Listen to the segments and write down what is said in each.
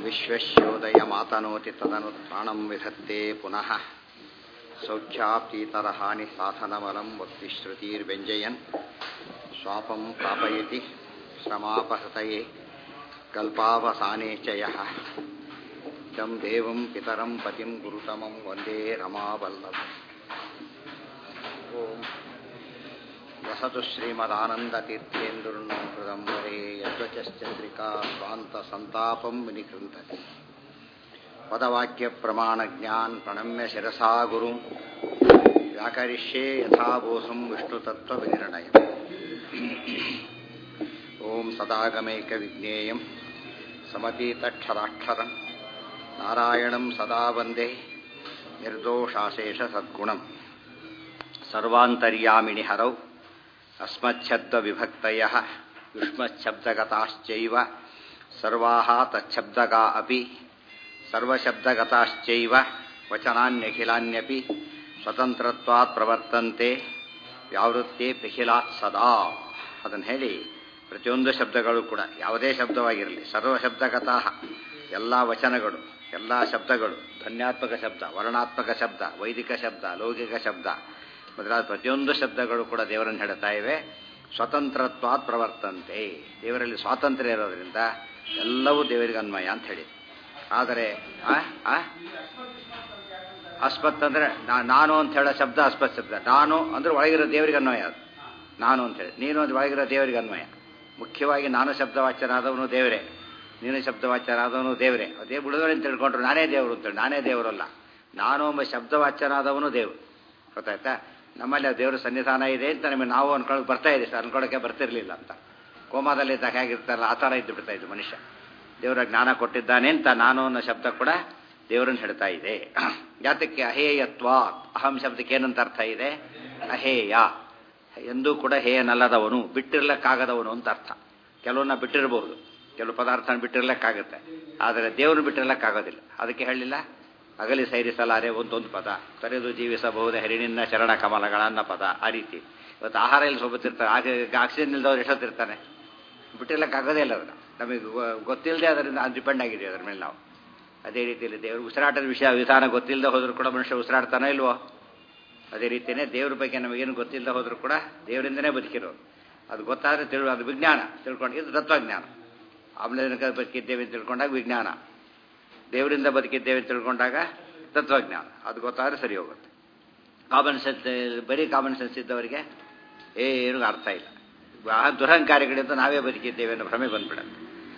विश्वस्योदयमातनोति तदनुत्थानं विधत्ते पुनः सौख्याप्तीतरहानि साधनमलं वक्तिश्रुतिर्व्यञ्जयन् स्वापं प्रापयति श्रमापहृतये कल्पावसाने च यः तं देवं पितरं पतिं गुरुतमं वन्दे रमावल्लभम् ॐ वसतु श्रीमदानन्दतीर्थेन्दुर्नो हृदम्बरे यद्वचश्चन्द्रिका स्वान्तसन्तापं विनिकृन्तति पदवाक्यप्रमाणज्ञान् प्रणम्य शिरसा गुरुं व्याकरिष्ये यथाबोधं विष्णुतत्त्वविनिर्णयम् ॐ सदागमैकविज्ञेयं समतीतक्षराक्षरं नारायणं सदा वन्दे निर्दोषाशेषसद्गुणम् सर्वान्तर्यामिणि हरौ अस्मच्छब्दविभक्तयः युष्मच्छब्दगताश्चैव सर्वाः तच्छब्दगा अपि सर्वशब्दगताश्चैव वचनान्यखिलान्यपि ಸ್ವತಂತ್ರತ್ವಾತ್ ಪ್ರವರ್ತಂತೆ ವ್ಯಾವೃತ್ತಿ ಪಿಖಿಲಾತ್ ಸದಾ ಅದನ್ನು ಹೇಳಿ ಪ್ರತಿಯೊಂದು ಶಬ್ದಗಳು ಕೂಡ ಯಾವುದೇ ಶಬ್ದವಾಗಿರಲಿ ಸರ್ವ ಶಬ್ದಗತಃ ಎಲ್ಲ ವಚನಗಳು ಎಲ್ಲ ಶಬ್ದಗಳು ಧನ್ಯಾತ್ಮಕ ಶಬ್ದ ವರ್ಣಾತ್ಮಕ ಶಬ್ದ ವೈದಿಕ ಶಬ್ದ ಲೌಕಿಕ ಶಬ್ದ ಮೊದಲಾದ ಪ್ರತಿಯೊಂದು ಶಬ್ದಗಳು ಕೂಡ ದೇವರನ್ನು ಹೇಳ್ತಾ ಇವೆ ಸ್ವತಂತ್ರತ್ವಾತ್ ಪ್ರವರ್ತಂತೆ ದೇವರಲ್ಲಿ ಸ್ವಾತಂತ್ರ್ಯ ಇರೋದ್ರಿಂದ ಎಲ್ಲವೂ ದೇವರಿಗೆ ಅನ್ವಯ ಅಂತ ಹೇಳಿ ಆದರೆ ಅಸ್ಪತ್ ಅಂದರೆ ನಾನು ಅಂತ ಹೇಳೋ ಶಬ್ದ ಅಸ್ಪತ್ ಶಬ್ದ ನಾನು ಅಂದ್ರೆ ಒಳಗಿರೋ ದೇವರಿಗೆ ಅನ್ವಯ ಅದು ನಾನು ಅಂತ ಹೇಳಿ ನೀನು ಅಂದ್ರೆ ಒಳಗಿರೋ ದೇವರಿಗೆ ಅನ್ವಯ ಮುಖ್ಯವಾಗಿ ನಾನು ಶಬ್ದವಾಚ್ಯನಾದವನು ದೇವರೇ ನೀನು ಶಬ್ದವಾಚ್ಯನಾದವನು ದೇವರೇ ಅದೇ ಬಿಡುಗಡೆ ತಿಳ್ಕೊಂಡ್ರು ನಾನೇ ದೇವರು ಅಂತೇಳಿ ನಾನೇ ದೇವರಲ್ಲ ನಾನು ಎಂಬ ಶಬ್ದವಾಚ್ಯನಾದವನು ದೇವರು ಗೊತ್ತಾಯ್ತಾ ನಮ್ಮಲ್ಲಿ ಆ ದೇವರ ಸನ್ನಿಧಾನ ಇದೆ ಅಂತ ನಮಗೆ ನಾವು ಅನ್ಕೊಳಕ್ಕೆ ಬರ್ತಾ ಇದೆ ಸರ್ ಅನ್ಕೊಳಕ್ಕೆ ಬರ್ತಿರ್ಲಿಲ್ಲ ಅಂತ ಕೋಮಾದಲ್ಲಿ ಇದ್ದಾಗ ಹೇಗಿರ್ತಾರಲ್ಲ ಆ ಥರ ಇದ್ದು ಬಿಡ್ತಾ ಇದ್ದು ಮನುಷ್ಯ ದೇವರ ಜ್ಞಾನ ಕೊಟ್ಟಿದ್ದಾನೆ ಅಂತ ನಾನು ಅನ್ನೋ ಶಬ್ದ ಕೂಡ ದೇವರನ್ನು ಹೇಳ್ತಾ ಇದೆ ಯಾತಕ್ಕೆ ಅಹೇಯತ್ವ ಅಹಂ ಶಬ್ದಕ್ಕೆ ಏನಂತ ಅರ್ಥ ಇದೆ ಅಹೇಯ ಎಂದೂ ಕೂಡ ಹೇಯನಲ್ಲದವನು ಬಿಟ್ಟಿರ್ಲಕ್ಕಾಗದವನು ಅಂತ ಅರ್ಥ ಕೆಲವನ್ನ ಬಿಟ್ಟಿರಬಹುದು ಕೆಲವು ಪದಾರ್ಥನ ಬಿಟ್ಟಿರ್ಲಕ್ಕಾಗುತ್ತೆ ಆದರೆ ದೇವರನ್ನು ಬಿಟ್ಟಿರ್ಲಕ್ಕಾಗೋದಿಲ್ಲ ಅದಕ್ಕೆ ಹೇಳಿಲ್ಲ ಅಗಲಿ ಸೈರಿಸಲಾರೆ ಒಂದೊಂದು ಪದ ತೊರೆದು ಜೀವಿಸಬಹುದೇ ಹರಿಣಿನ ಚರಣ ಕಮಲಗಳನ್ನ ಪದ ಆ ರೀತಿ ಇವತ್ತು ಆಹಾರ ಇಲ್ಲಿ ಸೊಬತ್ತಿರ್ತಾರೆ ಆಗ ಆಕ್ಸಿಜನ್ ಇಲ್ದವ್ರು ಎಷ್ಟೊತ್ತಿರ್ತಾನೆ ಬಿಟ್ಟಿರ್ಲಕ್ಕಾಗೋದೇ ಇಲ್ಲ ಅದನ್ನು ನಮಗೆ ಗೊತ್ತಿಲ್ಲದೆ ಅದರಿಂದ ಡಿಪೆಂಡ್ ಆಗಿದೆ ಅದರ ಮೇಲೆ ನಾವು ಅದೇ ರೀತಿಯಲ್ಲಿ ದೇವರು ಉಸಿರಾಟದ ವಿಷಯ ವಿಧಾನ ಗೊತ್ತಿಲ್ಲದೆ ಹೋದರೂ ಕೂಡ ಮನುಷ್ಯ ಉಸಿರಾಡ್ತಾನೋ ಇಲ್ವೋ ಅದೇ ರೀತಿಯೇ ದೇವ್ರ ಬಗ್ಗೆ ನಮಗೇನು ಗೊತ್ತಿಲ್ಲದೆ ಹೋದರೂ ಕೂಡ ದೇವರಿಂದನೇ ಬದುಕಿರೋದು ಅದು ಗೊತ್ತಾದರೆ ತಿಳು ಅದು ವಿಜ್ಞಾನ ತಿಳ್ಕೊಂಡು ಇದು ತತ್ವಜ್ಞಾನ ಆಮ್ಲಜನಕ ಬದುಕಿದ್ದೇವೆ ಅಂತ ತಿಳ್ಕೊಂಡಾಗ ವಿಜ್ಞಾನ ದೇವರಿಂದ ಬದುಕಿದ್ದೇವೆ ಅಂತ ತಿಳ್ಕೊಂಡಾಗ ತತ್ವಜ್ಞಾನ ಅದು ಗೊತ್ತಾದರೆ ಸರಿ ಹೋಗುತ್ತೆ ಕಾಮನ್ ಸೆನ್ಸ್ ಬರೀ ಕಾಮನ್ ಸೆನ್ಸ್ ಇದ್ದವರಿಗೆ ಏನು ಅರ್ಥ ಇಲ್ಲ ದುರಹಂಕಾರಿಗಳಿಂದ ನಾವೇ ಬದುಕಿದ್ದೇವೆ ಅನ್ನೋ ಭ್ರಮೆ ಬಂದ್ಬಿಡುತ್ತೆ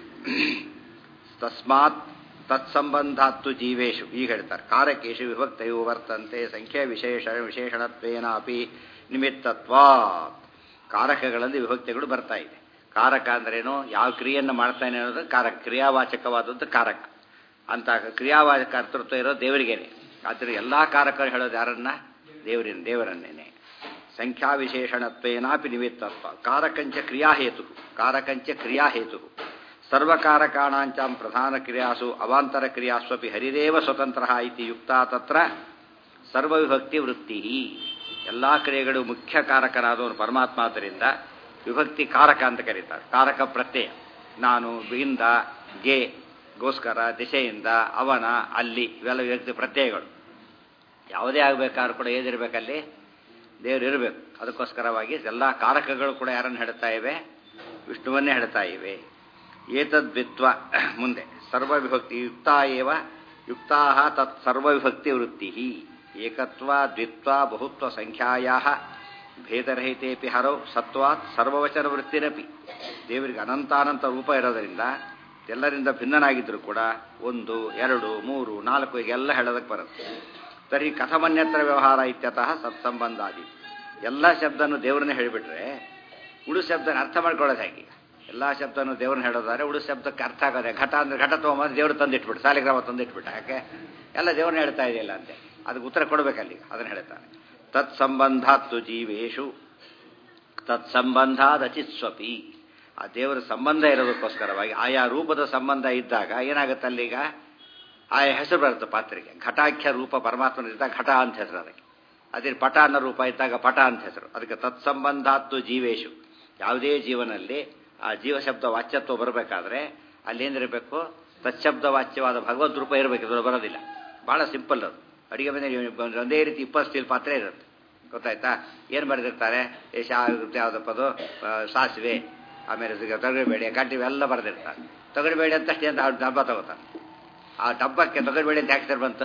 ತಸ್ಮಾತ್ ತತ್ಸಂಬಂಧಾತ್ತು ಜೀವೇಶು ಈಗ ಹೇಳ್ತಾರೆ ಕಾರಕೇಶು ವಿಭಕ್ತಯು ವರ್ತಂತೆ ಸಂಖ್ಯಾ ವಿಶೇಷ ವಿಶೇಷಣತ್ವೇನ ಅಪಿ ನಿಮಿತ್ತತ್ವ ಕಾರಕಗಳಲ್ಲಿ ವಿಭಕ್ತಿಗಳು ಬರ್ತಾ ಇದೆ ಕಾರಕ ಅಂದ್ರೇನು ಯಾವ ಕ್ರಿಯೆಯನ್ನು ಮಾಡ್ತಾನೆ ಅನ್ನೋದು ಕಾರಕ ಕ್ರಿಯಾವಾಚಕವಾದದ್ದು ಕಾರಕ ಅಂತ ಕ್ರಿಯಾವಾಚಕ ಕರ್ತೃತ್ವ ಇರೋ ದೇವರಿಗೇನೆ ಆದರೆ ಎಲ್ಲ ಕಾರಕರು ಹೇಳೋದು ಯಾರನ್ನ ದೇವರಿನ ದೇವರನ್ನೇನೆ ಸಂಖ್ಯಾ ವಿಶೇಷಣತ್ವೇನಾಪಿ ನಿಮಿತ್ತತ್ವ ಕಾರಕಂಚ ಕ್ರಿಯಾಹೇತು ಕಾರಕಂಚ ಕ್ರಿಯಾಹೇತು ಸರ್ವಕಾರಕಾಣಾಂಚಾಂ ಪ್ರಧಾನ ಕ್ರಿಯಾಸು ಅವಾಂತರ ಕ್ರಿಯಾಸ್ವಪಿ ಹರಿದೇವ ಸ್ವತಂತ್ರ ಇತಿ ಯುಕ್ತ ತತ್ರ ಸರ್ವವಿಭಕ್ತಿ ವೃತ್ತಿ ಎಲ್ಲ ಕ್ರಿಯೆಗಳು ಮುಖ್ಯ ಕಾರಕನಾದವನು ಪರಮಾತ್ಮ ಆದ್ದರಿಂದ ವಿಭಕ್ತಿ ಕಾರಕ ಅಂತ ಕರೀತಾರೆ ಕಾರಕ ಪ್ರತ್ಯಯ ನಾನು ಇಂದ ಗೆ ಗೋಸ್ಕರ ದಿಶೆಯಿಂದ ಅವನ ಅಲ್ಲಿ ಇವೆಲ್ಲ ವಿಭಕ್ತಿ ಪ್ರತ್ಯಯಗಳು ಯಾವುದೇ ಆಗಬೇಕಾದ್ರೂ ಕೂಡ ಏನಿರಬೇಕಲ್ಲಿ ದೇವರು ಇರಬೇಕು ಅದಕ್ಕೋಸ್ಕರವಾಗಿ ಎಲ್ಲ ಕಾರಕಗಳು ಕೂಡ ಯಾರನ್ನು ಹೇಳ್ತಾ ಇವೆ ವಿಷ್ಣುವನ್ನೇ ಹೇಳ್ತಾ ಇವೆ ಏತದ್ವಿತ್ವ ಮುಂದೆ ಸರ್ವವಿಭಕ್ತಿ ಯುಕ್ತ ಏವ ಯುಕ್ತಾ ತತ್ ಸರ್ವವಿಭಕ್ತಿ ವೃತ್ತಿ ಏಕತ್ವ ದ್ವಿತ್ವ ಬಹುತ್ವ ಸಂಖ್ಯಾಯಾ ಭೇದರಹಿತೇಪಿ ಹರೌ ಸತ್ವಾತ್ ಸರ್ವವಚನ ವೃತ್ತಿರಪಿ ದೇವರಿಗೆ ಅನಂತಾನಂತ ರೂಪ ಇರೋದರಿಂದ ಎಲ್ಲರಿಂದ ಭಿನ್ನನಾಗಿದ್ದರೂ ಕೂಡ ಒಂದು ಎರಡು ಮೂರು ನಾಲ್ಕು ಹೀಗೆಲ್ಲ ಹೇಳೋದಕ್ಕೆ ಬರುತ್ತೆ ತರ್ಹಿ ಕಥಮನ್ಯತ್ರ ವ್ಯವಹಾರ ಇತ್ಯತಃ ಸತ್ಸಂಬಂಧಾದಿ ಎಲ್ಲ ಶಬ್ದನೂ ದೇವರನ್ನೇ ಹೇಳಿಬಿಟ್ರೆ ಉಳು ಶಬ್ದನ ಅರ್ಥ ಮಾಡ್ಕೊಳ್ಳೋದು ಹೇಗೆ ಎಲ್ಲ ಶಬ್ದನೂ ದೇವ್ರನ್ನ ಹೇಳೋದಾದ್ರೆ ಉಳು ಶಬ್ದಕ್ಕೆ ಅರ್ಥ ಆಗೋದೆ ಘಟ ಅಂದ್ರೆ ಘಟ ತೊಗೊಂಬಂದು ದೇವ್ರು ತಂದಿಟ್ಬಿಟ್ಟು ಸಾಲಿಗ್ರಾಮ ತಂದಿಟ್ಬಿಟ್ಟ ಯಾಕೆ ಎಲ್ಲ ದೇವ್ರನ್ನ ಹೇಳ್ತಾ ಇದೆಯಲ್ಲ ಅಂತೆ ಅದಕ್ಕೆ ಉತ್ತರ ಕೊಡಬೇಕಲ್ಲಿ ಅದನ್ನು ಹೇಳ್ತಾನೆ ತತ್ಸಂಬಂಧಾತ್ತು ಜೀವೇಶು ತತ್ಸಂಬಂಧಾದ ಅಚಿತ್ಸ್ವಪಿ ಆ ದೇವರ ಸಂಬಂಧ ಇರೋದಕ್ಕೋಸ್ಕರವಾಗಿ ಆಯಾ ರೂಪದ ಸಂಬಂಧ ಇದ್ದಾಗ ಏನಾಗುತ್ತೆ ಅಲ್ಲಿಗ ಆಯಾ ಹೆಸರು ಬರುತ್ತೆ ಪಾತ್ರೆಗೆ ಘಟಾಖ್ಯ ರೂಪ ಪರಮಾತ್ಮನಿದ್ದಾಗ ಘಟ ಅಂತ ಹೆಸರು ಅದಕ್ಕೆ ಅದೇ ಪಟ ಅನ್ನೋ ರೂಪ ಇದ್ದಾಗ ಪಟ ಅಂತ ಹೆಸರು ಅದಕ್ಕೆ ತತ್ಸಂಬಂಧಾತ್ತು ಜೀವೇಶು ಯಾವುದೇ ಜೀವನಲ್ಲಿ ಆ ಜೀವ ಶಬ್ದ ವಾಚ್ಯತ್ವ ಬರಬೇಕಾದ್ರೆ ಅಲ್ಲೇನಿರಬೇಕು ತತ್ಶಬ್ದ ವಾಚ್ಯವಾದ ಭಗವದ್ ರೂಪ ಇರಬೇಕು ಅದು ಬರೋದಿಲ್ಲ ಭಾಳ ಸಿಂಪಲ್ ಅದು ಅಡಿಗೆ ಮನೆ ಒಂದೇ ರೀತಿ ಇಪ್ಪತ್ತು ಸ್ಟೀಲ್ ಪಾತ್ರೆ ಇರುತ್ತೆ ಗೊತ್ತಾಯ್ತಾ ಏನು ಬರೆದಿರ್ತಾರೆ ಏ ಶಾ ಯಾವುದಪ್ಪ ಅದು ಆ, ಸಾಸಿವೆ ಆಮೇಲೆ ತೊಗರಿಬೇಳೆ ಗಂಟೆ ಇವೆಲ್ಲ ಬರೆದಿರ್ತಾರೆ ತೊಗರಿಬೇಳೆ ಅಂತ ಅಷ್ಟೇ ಅಂತ ಡಬ್ಬ ತಗೋತಾರೆ ಆ ಡಬ್ಬಕ್ಕೆ ತೊಗರಿಬೇಳೆ ಅಂತ ಹಾಕ್ತಾರೆ ಬಂತು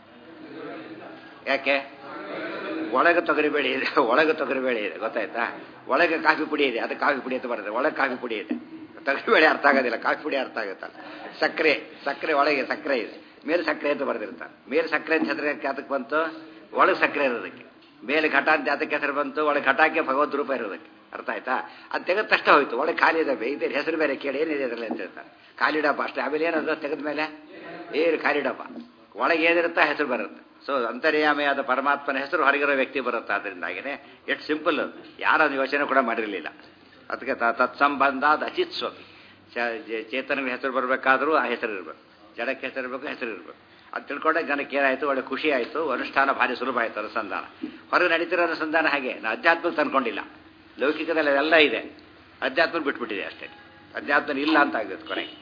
ಯಾಕೆ ಒಳಗೆ ತೊಗರಿಬೇಳೆ ಇದೆ ಒಳಗೆ ತೊಗರಿಬೇಳೆ ಇದೆ ಗೊತ್ತಾಯ್ತಾ ಒಳಗೆ ಕಾಫಿ ಪುಡಿ ಇದೆ ಅದು ಕಾಫಿ ಪುಡಿ ಅಂತ ಬರುತ್ತೆ ಒಳಗೆ ಕಾಫಿ ಪುಡಿ ಇದೆ ತೊಗರಿಬೇಳೆ ಅರ್ಥ ಆಗೋದಿಲ್ಲ ಕಾಫಿ ಪುಡಿ ಅರ್ಥ ಆಗುತ್ತಲ್ಲ ಸಕ್ಕರೆ ಸಕ್ಕರೆ ಒಳಗೆ ಸಕ್ಕರೆ ಇದೆ ಮೇಲೆ ಸಕ್ಕರೆ ಅಂತ ಬರೆದಿರ್ತಾರೆ ಮೇಲೆ ಸಕ್ಕರೆ ಅಂತ ಹೆಸರು ಅದಕ್ಕೆ ಬಂತು ಒಳಗೆ ಸಕ್ಕರೆ ಇರೋದಕ್ಕೆ ಮೇಲೆ ಘಟ ಅಂತ ಅದಕ್ಕೆ ಹೆಸರು ಬಂತು ಒಳಗೆ ಘಟಕ್ಕೆ ಭಗವದ್ ರೂಪ ಇರೋದಕ್ಕೆ ಅರ್ಥ ಆಯ್ತಾ ಅದು ತೆಗೆದ ತಕ್ಷಣ ಹೋಯ್ತು ಒಳಗೆ ಖಾಲಿ ಇದೆ ಇದೆ ಹೆಸರು ಬೇರೆ ಕೇಳಿ ಏನಿದೆ ಅದರಲ್ಲಿ ಅಂತ ಹೇಳ್ತಾರೆ ಖಾಲಿ ಡಬ್ಬ ಅಷ್ಟೇ ಆಮೇಲೆ ಏನದು ತೆಗೆದ ಮೇಲೆ ಏನು ಖಾಲಿ ಡಬ್ಬ ಒಳಗೆ ಏನಿರುತ್ತಾ ಹೆಸರು ಬರುತ್ತೆ ಸೊ ಅಂತರ್ಯಾಮಿಯಾದ ಪರಮಾತ್ಮನ ಹೆಸರು ಹೊರಗಿರೋ ವ್ಯಕ್ತಿ ಬರುತ್ತೆ ಅದರಿಂದಾಗಿನೇ ಎಷ್ಟು ಸಿಂಪಲ್ ಯಾರು ಯೋಚನೆ ಕೂಡ ಮಾಡಿರಲಿಲ್ಲ ಅದಕ್ಕೆ ತ- ತತ್ಸಂಬಂಧ ಅದು ಅಚಿತ್ ಸ್ವಪಿ ಚೇತನಿಗೆ ಹೆಸರು ಬರಬೇಕಾದ್ರೂ ಆ ಹೆಸರು ಇರಬೇಕು ಜಡಕ್ಕೆ ಹೆಸರು ಇರಬೇಕು ಹೆಸರು ಇರಬೇಕು ಅದು ತಿಳ್ಕೊಂಡೆ ಜನಕ್ಕೆ ಏನಾಯಿತು ಒಳ್ಳೆ ಖುಷಿ ಆಯಿತು ಅನುಷ್ಠಾನ ಭಾರಿ ಸುಲಭ ಆಯಿತು ಅನುಸಂಧಾನ ಹೊರಗೆ ನಡೀತಿರೋ ಅನುಸಂಧಾನ ಹಾಗೆ ನಾ ಅಧ್ಯಾತ್ಮಕ್ಕೆ ತಂದ್ಕೊಂಡಿಲ್ಲ ಲೌಕಿಕದಲ್ಲಿ ಅದೆಲ್ಲ ಇದೆ ಅಧ್ಯಾತ್ಮ ಬಿಟ್ಬಿಟ್ಟಿದೆ ಅಷ್ಟೇ ಅಧ್ಯಾತ್ಮ ಇಲ್ಲ ಅಂತ ಆಗುತ್ತೆ ಕೊನೆಗೆ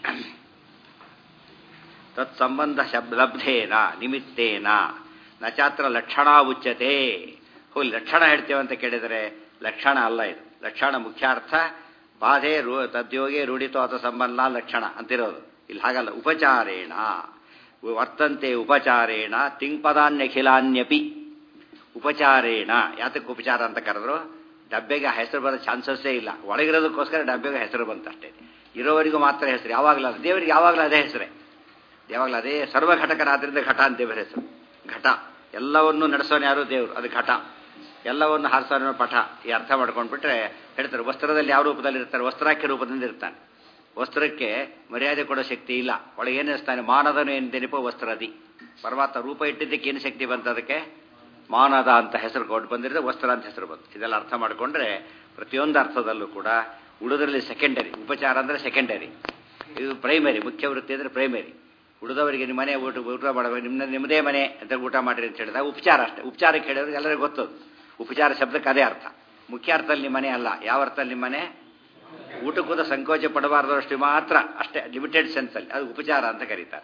ತತ್ಸಂಬಂಧ ಶಬ್ದ ಲಬ್ಧೇನ ನಿಮಿತ್ತೇನ ನಚಾತ್ರ ಲಕ್ಷಣ ಉಚ್ಯತೆ ಹೋಗಿ ಲಕ್ಷಣ ಹೇಳ್ತೇವೆ ಅಂತ ಕೇಳಿದರೆ ಲಕ್ಷಣ ಅಲ್ಲ ಇದು ಲಕ್ಷಣ ಮುಖ್ಯಾರ್ಥ ಬಾಧೆ ರೂ ತದ್ಯೋಗೆ ರೂಢಿತೋ ಅಥವಾ ಸಂಬಂಧ ಲಕ್ಷಣ ಅಂತಿರೋದು ಇಲ್ಲಿ ಹಾಗಲ್ಲ ಉಪಚಾರೇಣ ವರ್ತಂತೆ ಉಪಚಾರೇಣ ತಿಂಪದಾನ್ಯಖಿಲಾನ್ಯಪಿ ಉಪಚಾರೇಣ ಯಾತಕ್ಕೆ ಉಪಚಾರ ಅಂತ ಕರೆದ್ರು ಡಬ್ಬೆಗೆ ಹೆಸರು ಬರೋ ಚಾನ್ಸಸ್ಸೇ ಇಲ್ಲ ಒಳಗಿರೋದಕ್ಕೋಸ್ಕರ ಡಬ್ಬೆಗೆ ಹೆಸರು ಬಂತಷ್ಟೇ ಇರೋವರೆಗೂ ಮಾತ್ರ ಹೆಸರು ಯಾವಾಗಲೂ ಅಲ್ಲ ದೇವರಿಗೆ ಯಾವಾಗಲೂ ಅದೇ ಹೆಸರೇ ಯಾವಾಗಲೂ ಅದೇ ಸರ್ವಘಟಕನಾದ್ರಿಂದ ಘಟ ಅಂತ ದೇವರ ಹೆಸರು ಘಟ ಎಲ್ಲವನ್ನು ನಡೆಸೋನು ಯಾರು ದೇವರು ಅದು ಘಟ ಎಲ್ಲವನ್ನು ಹಾರಿಸೋನು ಪಠ ಈ ಅರ್ಥ ಮಾಡ್ಕೊಂಡ್ಬಿಟ್ರೆ ಹೇಳ್ತಾರೆ ವಸ್ತ್ರದಲ್ಲಿ ಯಾವ ರೂಪದಲ್ಲಿ ಇರ್ತಾರೆ ವಸ್ತ್ರಾಖ್ಯ ರೂಪದಿಂದ ಇರ್ತಾನೆ ವಸ್ತ್ರಕ್ಕೆ ಮರ್ಯಾದೆ ಕೊಡೋ ಶಕ್ತಿ ಇಲ್ಲ ಒಳಗೆ ಏನು ಇರ್ತಾನೆ ಮಾನದನು ಏನು ನೆನಪೋ ವಸ್ತ್ರದಿ ಪರಮಾತ್ಮ ರೂಪ ಇಟ್ಟಿದ್ದಕ್ಕೆ ಏನು ಶಕ್ತಿ ಬಂತು ಅದಕ್ಕೆ ಮಾನದ ಅಂತ ಹೆಸರು ಕೊಟ್ಟು ಬಂದಿರೋದು ವಸ್ತ್ರ ಅಂತ ಹೆಸರು ಬಂತು ಇದೆಲ್ಲ ಅರ್ಥ ಮಾಡಿಕೊಂಡ್ರೆ ಪ್ರತಿಯೊಂದು ಅರ್ಥದಲ್ಲೂ ಕೂಡ ಉಳಿದ್ರಲ್ಲಿ ಸೆಕೆಂಡರಿ ಉಪಚಾರ ಅಂದರೆ ಸೆಕೆಂಡರಿ ಇದು ಪ್ರೈಮರಿ ಮುಖ್ಯ ವೃತ್ತಿ ಅಂದರೆ ಪ್ರೈಮರಿ ಉಳಿದವರಿಗೆ ನಿಮ್ಮ ಮನೆ ಊಟ ಊಟ ಮಾಡಬೇಕು ನಿಮ್ಮ ನಿಮ್ಮದೇ ಮನೆ ಅಂತ ಊಟ ಮಾಡಿರಿ ಅಂತ ಹೇಳಿದಾಗ ಉಪಚಾರ ಅಷ್ಟೇ ಉಪಚಾರಕ್ಕೆ ಹೇಳಿದ್ರೆ ಎಲ್ಲರಿಗೂ ಗೊತ್ತದು ಉಪಚಾರ ಶಬ್ದಕ್ಕೆ ಅದೇ ಅರ್ಥ ಮುಖ್ಯ ಅರ್ಥದಲ್ಲಿ ನಿಮ್ಮ ಮನೆ ಅಲ್ಲ ಯಾವ ಅರ್ಥದಲ್ಲಿ ನಿಮ್ಮ ಮನೆ ಊಟಕ್ಕೂದ ಸಂಕೋಚ ಪಡಬಾರ್ದಷ್ಟು ಮಾತ್ರ ಅಷ್ಟೇ ಲಿಮಿಟೆಡ್ ಸೆನ್ಸಲ್ಲಿ ಅದು ಉಪಚಾರ ಅಂತ ಕರೀತಾರೆ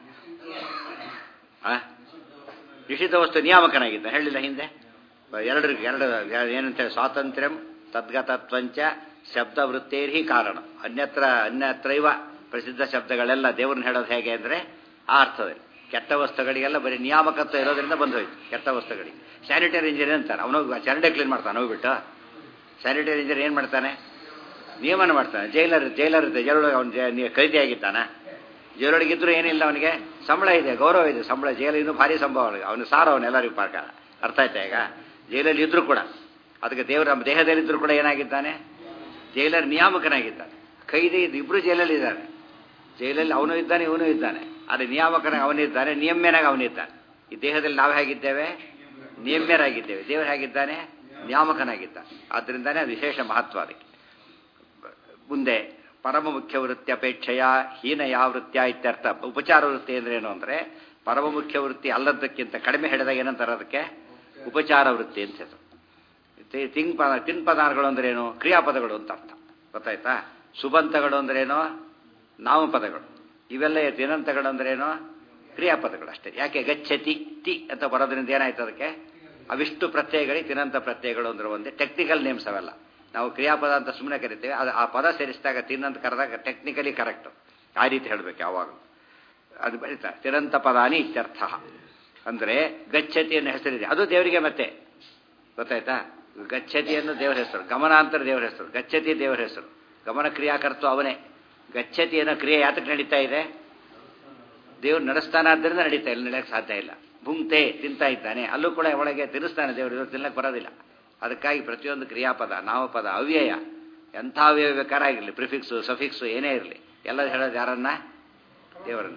ಆ? ನಿಷಿದ್ಧ ವಸ್ತು ನಿಯಾಮಕನಾಗಿದ್ದ ಹೇಳಿಲ್ಲ ಹಿಂದೆ ಎರಡರಿಗೆ ಎರಡು ಏನಂತೇಳಿ ಸ್ವಾತಂತ್ರ್ಯಂ ತದ್ಗತತ್ವಂಚ ಶಬ್ದ ವೃತ್ತೇರ್ಹಿ ಕಾರಣ ಅನ್ಯತ್ರ ಅನ್ಯತ್ರೈವ ಪ್ರಸಿದ್ಧ ಶಬ್ದಗಳೆಲ್ಲ ದೇವ್ರನ್ನ ಹೇಳೋದು ಹೇಗೆ ಅಂದರೆ ಆ ಅರ್ಥದಲ್ಲಿ ಕೆಟ್ಟ ವಸ್ತುಗಳಿಗೆಲ್ಲ ಬರೀ ನಿಯಾಮಕತ್ವ ಇರೋದ್ರಿಂದ ಬಂದು ಹೋಯ್ತು ಕೆಟ್ಟ ವಸ್ತುಗಳಿಗೆ ಸ್ಯಾನಿಟರಿ ಇಂಜಿನಿಯರ್ ಅಂತಾರೆ ಅವನು ಚರಂಡಿ ಕ್ಲೀನ್ ಮಾಡ್ತಾನೆ ಹೋಗ್ಬಿಟ್ಟು ಸ್ಯಾನಿಟರಿ ಇಂಜಿನಿಯರ್ ಏನು ಮಾಡ್ತಾನೆ ನಿಯಮನ ಮಾಡ್ತಾನೆ ಜೈಲರ್ ಜೈಲರ್ ಇರುತ್ತೆ ಜೈಲೊಳಗೆ ಅವನು ಖೈದಿ ಆಗಿದ್ದಾನ ಜೈಲೊಳಗಿದ್ರು ಏನಿಲ್ಲ ಅವನಿಗೆ ಸಂಬಳ ಇದೆ ಗೌರವ ಇದೆ ಸಂಬಳ ಜೈಲು ಇನ್ನೂ ಭಾರಿ ಸಂಭವ ಅವನಿಗೆ ಅವನು ಸಾರ ಅವನೆಲ್ಲರಿಗೂ ಪ್ರಕಾರ ಅರ್ಥ ಆಯ್ತಾ ಈಗ ಜೈಲಲ್ಲಿ ಇದ್ರು ಕೂಡ ಅದಕ್ಕೆ ದೇವರು ನಮ್ಮ ದೇಹದಲ್ಲಿದ್ದರೂ ಕೂಡ ಏನಾಗಿದ್ದಾನೆ ಜೈಲರ್ ನಿಯಾಮಕನಾಗಿದ್ದಾನೆ ಖೈದಿ ಇಬ್ಬರು ಜೈಲಲ್ಲಿ ಇದ್ದಾನೆ ಜೈಲಲ್ಲಿ ಅವನು ಇದ್ದಾನೆ ಇವನು ಇದ್ದಾನೆ ಆದರೆ ನಿಯಾಮಕನಾಗಿ ಅವನಿದ್ದಾನೆ ನಿಯಮ್ಯನಾಗಿ ಅವನಿದ್ದಾನೆ ಈ ದೇಹದಲ್ಲಿ ನಾವು ಹೇಗಿದ್ದೇವೆ ನಿಯಮ್ಯರಾಗಿದ್ದೇವೆ ದೇವರು ಹೇಗಿದ್ದಾನೆ ನಿಯಾಮಕನಾಗಿದ್ದಾನೆ ಆದ್ದರಿಂದಾನೇ ಅದು ವಿಶೇಷ ಮಹತ್ವ ಅದಕ್ಕೆ ಮುಂದೆ ಪರಮ ಮುಖ್ಯ ವೃತ್ತಿ ಅಪೇಕ್ಷೆಯ ಹೀನ ಯಾವ ವೃತ್ಯ ಇತ್ಯರ್ಥ ಉಪಚಾರ ವೃತ್ತಿ ಅಂದ್ರೆ ಏನು ಅಂದರೆ ಪರಮ ಮುಖ್ಯ ವೃತ್ತಿ ಅಲ್ಲದಕ್ಕಿಂತ ಕಡಿಮೆ ಹಿಡಿದಾಗ ಏನಂತಾರೆ ಅದಕ್ಕೆ ಉಪಚಾರ ವೃತ್ತಿ ಅಂತ ಹೆಸರು ತಿ- ತಿಂಗ್ ಪದ ತಿನ್ ಪದಾರ್ಥಗಳು ಅಂದ್ರೇನು ಕ್ರಿಯಾಪದಗಳು ಅಂತ ಅರ್ಥ ಗೊತ್ತಾಯ್ತಾ ಸುಬಂತಗಳು ಅಂದ್ರೇನು ನಾಮಪದಗಳು ಇವೆಲ್ಲ ತಿನಂತಗಳು ಅಂದ್ರೇನು ಕ್ರಿಯಾಪದಗಳು ಅಷ್ಟೇ ಯಾಕೆ ಗಚ್ಚತಿ ತಿ ಅಂತ ಬರೋದ್ರಿಂದ ಏನಾಯ್ತು ಅದಕ್ಕೆ ಅವಿಷ್ಟು ಪ್ರತ್ಯಯಗಳಿಗೆ ತಿನಂತ ಪ್ರತ್ಯಯಗಳು ಅಂದ್ರೆ ಒಂದೇ ಟೆಕ್ನಿಕಲ್ ನೇಮ್ಸ್ ಅವೆಲ್ಲ ನಾವು ಕ್ರಿಯಾಪದ ಅಂತ ಸುಮ್ಮನೆ ಕರಿತೇವೆ ಅದು ಆ ಪದ ಸೇರಿಸಿದಾಗ ತಿನ್ನಂತ ಕರೆದಾಗ ಟೆಕ್ನಿಕಲಿ ಕರೆಕ್ಟ್ ಆ ರೀತಿ ಹೇಳಬೇಕು ಯಾವಾಗಲೂ ಅದು ಬರೀತಾ ತಿರಂತ ಪದಾನಿ ಇತ್ಯರ್ಥ ಅಂದರೆ ಗಚ್ಚತಿ ಅನ್ನೋ ಹೆಸರಿದೆ ಅದು ದೇವರಿಗೆ ಮತ್ತೆ ಗೊತ್ತಾಯ್ತಾ ಗಚ್ಚತಿ ಅನ್ನೋ ದೇವರ ಹೆಸರು ಗಮನಾಂತರ ದೇವರ ಹೆಸರು ಗಚ್ಚತಿ ದೇವರ ಹೆಸರು ಗಮನ ಕ್ರಿಯಾಕರ್ತು ಅವನೇ ಗಚ್ಚತಿ ಅನ್ನೋ ಕ್ರಿಯೆ ಯಾತಕ್ಕೆ ನಡೀತಾ ಇದೆ ದೇವ್ರು ನಡೆಸ್ತಾನಾದ್ದರಿಂದ ನಡೀತಾ ಇಲ್ಲ ನಡೆಯಕ್ಕೆ ಸಾಧ್ಯ ಇಲ್ಲ ಭುಂಕ್ತೆ ತಿಂತಾ ಇದ್ದಾನೆ ಅಲ್ಲೂ ಕೂಡ ಒಳಗೆ ತಿನ್ನಿಸ್ತಾನೆ ದೇವರು ಇವರು ತಿನ್ನಕ್ಕೆ ಬರೋದಿಲ್ಲ ಅದಕ್ಕಾಗಿ ಪ್ರತಿಯೊಂದು ಕ್ರಿಯಾಪದ ನಾಮಪದ ಅವ್ಯಯ ಎಂಥ ಅವ್ಯಯ ಬೇಕಾರಾಗಿರಲಿ ಪ್ರಿಫಿಕ್ಸು ಸಫಿಕ್ಸು ಏನೇ ಇರಲಿ ಎಲ್ಲ ಹೇಳೋದು ಯಾರನ್ನ ದೇವರನ್ನ